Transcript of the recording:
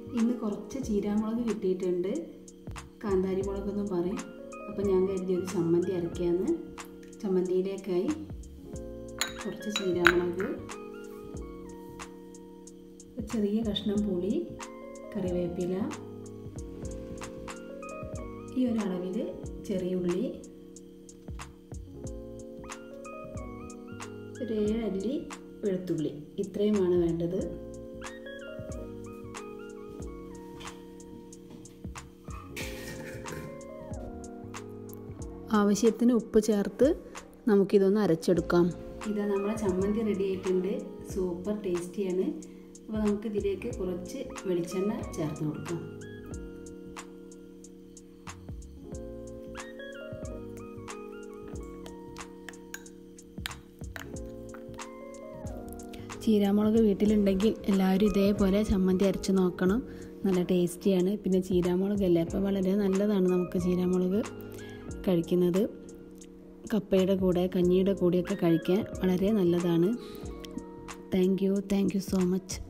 ഇന്ന് കുറച്ച് ചീരാമുളക് കിട്ടിയിട്ടുണ്ട് കാന്താരി മുളകൊന്നും പറയും അപ്പോൾ ഞാൻ കരുതി ഒരു ചമ്മന്തി അരയ്ക്കാമെന്ന് ചമ്മന്തിയിലേക്കായി കുറച്ച് ചീരാമുളക് ഒരു ചെറിയ കഷ്ണം പുളി കറിവേപ്പില ഈ ഒരളവിൽ ചെറിയ ഉള്ളി ഒരു ഏഴല്ലി വെളുത്തുള്ളി ഇത്രയുമാണ് വേണ്ടത് ആവശ്യത്തിന് ഉപ്പ് ചേർത്ത് നമുക്കിതൊന്ന് അരച്ചെടുക്കാം ഇതാ നമ്മളെ ചമ്മന്തി റെഡി ആയിട്ടുണ്ട് സൂപ്പർ ടേസ്റ്റിയാണ് അപ്പോൾ നമുക്ക് ഇതിലേക്ക് കുറച്ച് വെളിച്ചെണ്ണ ചേർത്ത് കൊടുക്കാം ചീരാമുളക് വീട്ടിലുണ്ടെങ്കിൽ എല്ലാവരും ഇതേപോലെ ചമ്മന്തി അരച്ച് നോക്കണം നല്ല ടേസ്റ്റിയാണ് പിന്നെ ചീരാമുളകല്ലേ അപ്പോൾ വളരെ നല്ലതാണ് നമുക്ക് ചീരാമുളക് കഴിക്കുന്നത് കപ്പയുടെ കൂടെ കഞ്ഞിയുടെ കൂടെയൊക്കെ കഴിക്കാൻ വളരെ നല്ലതാണ് thank you thank you so much